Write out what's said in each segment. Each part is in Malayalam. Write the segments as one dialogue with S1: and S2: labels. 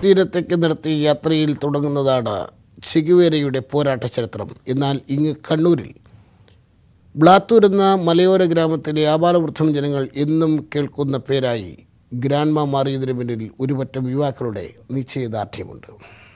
S1: തീരത്തേക്ക് നടത്തിയ യാത്രയിൽ തുടങ്ങുന്നതാണ് ചിഗുവേരയുടെ പോരാട്ട ചരിത്രം എന്നാൽ ഇങ്ങ് കണ്ണൂരിൽ ബ്ലാത്തൂർ എന്ന മലയോര ഗ്രാമത്തിലെ ആബാലവൃദ്ധം ജനങ്ങൾ എന്നും കേൾക്കുന്ന പേരായി ഗ്രാൻമ മാറിയതിനു പിന്നിൽ ഒരുപറ്റം യുവാക്കളുടെ നിശ്ചയദാർഢ്യമുണ്ട്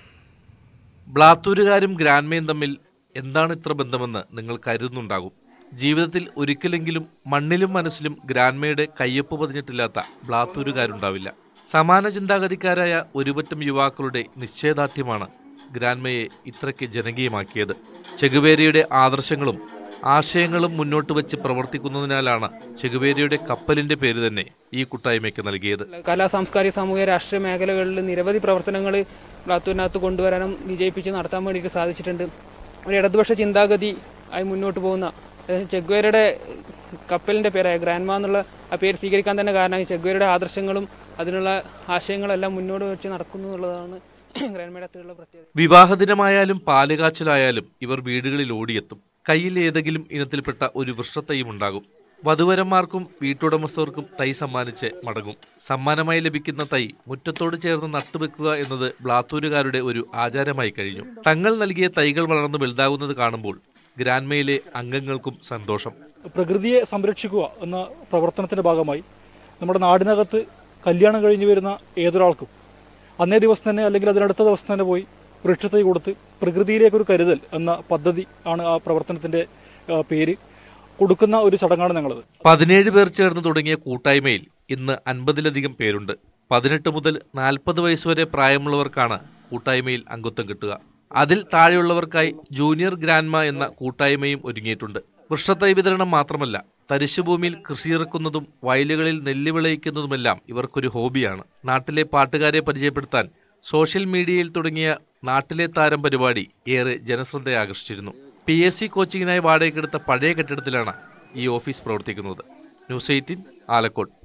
S2: ബ്ലാത്തൂരുകാരും ഗ്രാൻമയും തമ്മിൽ എന്താണ് ഇത്ര ബന്ധമെന്ന് നിങ്ങൾ കരുതുന്നുണ്ടാകും ജീവിതത്തിൽ ഒരിക്കലെങ്കിലും മണ്ണിലും മനസ്സിലും ഗ്രാൻമയുടെ കയ്യൊപ്പ് പതിഞ്ഞിട്ടില്ലാത്ത ബ്ലാത്തൂരുകാരുണ്ടാവില്ല സമാന ചിന്താഗതിക്കാരായ ഒരുപറ്റം യുവാക്കളുടെ നിശ്ചയദാർഢ്യമാണ് ഗ്രാൻമയെ ഇത്രയ്ക്ക് ജനകീയമാക്കിയത് ചെഗുവേരയുടെ ആദർശങ്ങളും ആശയങ്ങളും മുന്നോട്ട് വെച്ച് പ്രവർത്തിക്കുന്നതിനാലാണ് ചെഗുവേരയുടെ കപ്പലിന്റെ പേര് തന്നെ ഈ കൂട്ടായ്മയ്ക്ക് നൽകിയത്
S3: കലാ സാംസ്കാരിക സാമൂഹിക രാഷ്ട്രീയ മേഖലകളിൽ നിരവധി പ്രവർത്തനങ്ങൾ ബ്ലാത്തൂരിനകത്ത് കൊണ്ടുവരാനും വിജയിപ്പിച്ച് നടത്താൻ വേണ്ടിയിട്ട് സാധിച്ചിട്ടുണ്ട് ഒരു ഇടതുപക്ഷ ചിന്താഗതി ആയി മുന്നോട്ട് പോകുന്ന അതായത് ചെഗ്വേരയുടെ കപ്പലിൻ്റെ പേരായ ഗ്രാൻമ എന്നുള്ള ആ പേര് സ്വീകരിക്കാൻ തന്നെ കാരണം ചെഗ്വേരയുടെ ആദർശങ്ങളും അതിനുള്ള ആശയങ്ങളെല്ലാം മുന്നോട്ട് വെച്ച് നടക്കുന്നു എന്നുള്ളതാണ് ഗ്രാൻമയുടെ അകത്തുള്ള പ്രത്യേകത
S2: വിവാഹദിനമായാലും പാലുകാച്ചിലായാലും ഇവർ വീടുകളിൽ ഓടിയെത്തും കയ്യിൽ ഏതെങ്കിലും ഇനത്തിൽപ്പെട്ട ഒരു വൃക്ഷത്തൈയും ഉണ്ടാകും വധുവരന്മാർക്കും വീട്ടുടമസ്ഥർക്കും തൈ സമ്മാനിച്ച് മടങ്ങും സമ്മാനമായി ലഭിക്കുന്ന തൈ മുറ്റത്തോട് ചേർന്ന് നട്ടുവെക്കുക എന്നത് ബ്ലാത്തൂരുകാരുടെ ഒരു ആചാരമായി കഴിഞ്ഞു തങ്ങൾ നൽകിയ തൈകൾ വളർന്ന് വലുതാകുന്നത് കാണുമ്പോൾ ഗ്രാൻമയിലെ അംഗങ്ങൾക്കും സന്തോഷം
S4: പ്രകൃതിയെ സംരക്ഷിക്കുക എന്ന പ്രവർത്തനത്തിന്റെ ഭാഗമായി നമ്മുടെ നാടിനകത്ത് കല്യാണം കഴിഞ്ഞു വരുന്ന ഏതൊരാൾക്കും അന്നേ ദിവസം തന്നെ അല്ലെങ്കിൽ അതിനടുത്ത ദിവസം തന്നെ പോയി വൃക്ഷത്തൈ കൊടുത്ത് പ്രകൃതിയിലേക്കൊരു കരുതൽ എന്ന പദ്ധതി ആണ് ആ പ്രവർത്തനത്തിന്റെ ആ, പേര് കൊടുക്കുന്ന ഒരു ചടങ്ങാണ് ഞങ്ങളത്
S2: പതിനേഴ് പേർ ചേർന്ന് തുടങ്ങിയ കൂട്ടായ്മയിൽ ഇന്ന് അൻപതിലധികം പേരുണ്ട് പതിനെട്ട് മുതൽ നാൽപ്പത് വയസ്സുവരെ പ്രായമുള്ളവർക്കാണ് കൂട്ടായ്മയിൽ അംഗത്വം കിട്ടുക അതിൽ താഴെയുള്ളവർക്കായി ജൂനിയർ ഗ്രാൻമ എന്ന കൂട്ടായ്മയും ഒരുങ്ങിയിട്ടുണ്ട് വൃക്ഷത്തൈ വിതരണം മാത്രമല്ല തരിശുഭൂമിയിൽ കൃഷിയിറക്കുന്നതും വയലുകളിൽ നെല്ല് വിളയിക്കുന്നതുമെല്ലാം ഇവർക്കൊരു ഹോബിയാണ് നാട്ടിലെ പാട്ടുകാരെ പരിചയപ്പെടുത്താൻ സോഷ്യൽ മീഡിയയിൽ തുടങ്ങിയ നാട്ടിലെ താരം പരിപാടി ഏറെ ജനശ്രദ്ധ ആകർഷിച്ചിരുന്നു പി എസ് സി കോച്ചിങ്ങിനായി വാടകയ്ക്കെടുത്ത പഴയ കെട്ടിടത്തിലാണ് ഈ ഓഫീസ് പ്രവർത്തിക്കുന്നത് ന്യൂസ് എയ്റ്റീൻ ആലക്കോട്